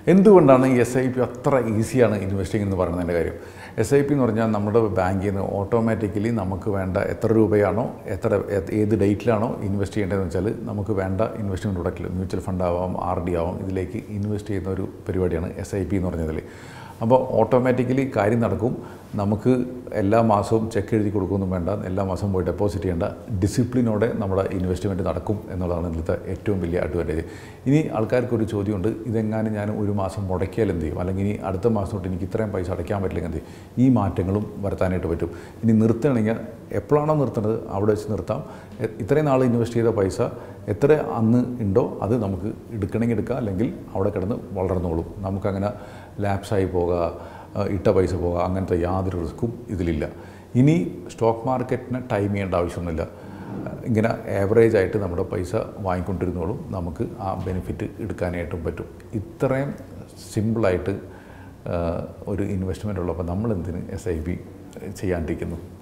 എന്തുകൊണ്ടാണ് ഈ S I P അത്ര ഈസിയാണ് ഇൻവെസ്റ്റിംഗ് എന്ന് പറയുന്നതിൻ്റെ കാര്യം എസ് ഐ പി എന്ന് പറഞ്ഞാൽ നമ്മുടെ ബാങ്കിൽ നിന്ന് ഓട്ടോമാറ്റിക്കലി നമുക്ക് വേണ്ട എത്ര രൂപയാണോ എത്ര എ- ഏത് ഡേറ്റിലാണോ ഇൻവെസ്റ്റ് ചെയ്യേണ്ടതെന്ന് വെച്ചാൽ നമുക്ക് വേണ്ട ഇൻവെസ്റ്റ്മെൻറ്റ് പ്രൊഡക്റ്റിൽ മ്യൂച്വൽ ഫണ്ട് ആവാം ആർ ഡി ആവാം ഇതിലേക്ക് ഇൻവെസ്റ്റ് ചെയ്യുന്ന ഒരു പരിപാടിയാണ് എസ് ഐ പി എന്ന് പറഞ്ഞതിൽ അപ്പോൾ ഓട്ടോമാറ്റിക്കലി കാര്യം നടക്കും നമുക്ക് എല്ലാ മാസവും ചെക്ക് എഴുതി കൊടുക്കുകയൊന്നും വേണ്ട എല്ലാ മാസവും പോയി ഡെപ്പോസിറ്റ് ചെയ്യേണ്ട ഡിസിപ്ലിനോടെ നമ്മുടെ ഇൻവെസ്റ്റ്മെൻറ്റ് നടക്കും എന്നുള്ളതാണ് ഇതിലത്തെ ഏറ്റവും വലിയ അഡ്വാൻറ്റേജ് ഇനി ആൾക്കാർക്കൊരു ചോദ്യമുണ്ട് ഇതെങ്ങാനും ഞാൻ ഒരു മാസം മുടക്കിയാൽ എന്ത് ചെയ്യും അല്ലെങ്കിൽ ഇനി അടുത്ത മാസം തൊട്ട് എനിക്ക് ഇത്രയും പൈസ അടയ്ക്കാൻ പറ്റില്ലെങ്കിൽ എന്ത് ചെയ്യും ഈ മാറ്റങ്ങളും വരുത്താനായിട്ട് പറ്റും ഇനി നിർത്തുകയാണെങ്കിൽ എപ്പോഴാണോ നിർത്തുന്നത് അവിടെ വെച്ച് നിർത്താം എ- ഇത്രയും നാൾ ഇൻവെസ്റ്റ് ചെയ്ത പൈസ എത്ര അന്ന് ഉണ്ടോ അത് നമുക്ക് എടുക്കണമെങ്കിൽ എടുക്കാം അല്ലെങ്കിൽ അവിടെ കിടന്ന് വളർന്നോളും നമുക്കങ്ങനെ ലാപ്സായി പോകുക ആ, ഇട്ട പൈസ പോകുക അങ്ങനത്തെ യാതൊരു റിസ്ക്കും ഇതിലില്ല ഇനി സ്റ്റോക്ക് മാർക്കറ്റിനെ ടൈം ചെയ്യേണ്ട ആവശ്യമൊന്നുമില്ല ഇങ്ങനെ ആവറേജ് ആയിട്ട് നമ്മുടെ പൈസ വാങ്ങിക്കൊണ്ടിരുന്നോളും നമുക്ക് ആ ബെനിഫിറ്റ് എടുക്കാനായിട്ടും പറ്റും ഇത്രയും സിമ്പിളായിട്ട് ആ, ഒരു ഇൻവെസ്റ്റ്മെൻ്റ് ഉള്ളപ്പോൾ നമ്മൾ എന്തിന് എസ് ഐ പി ചെയ്യാണ്ടിരിക്കുന്നു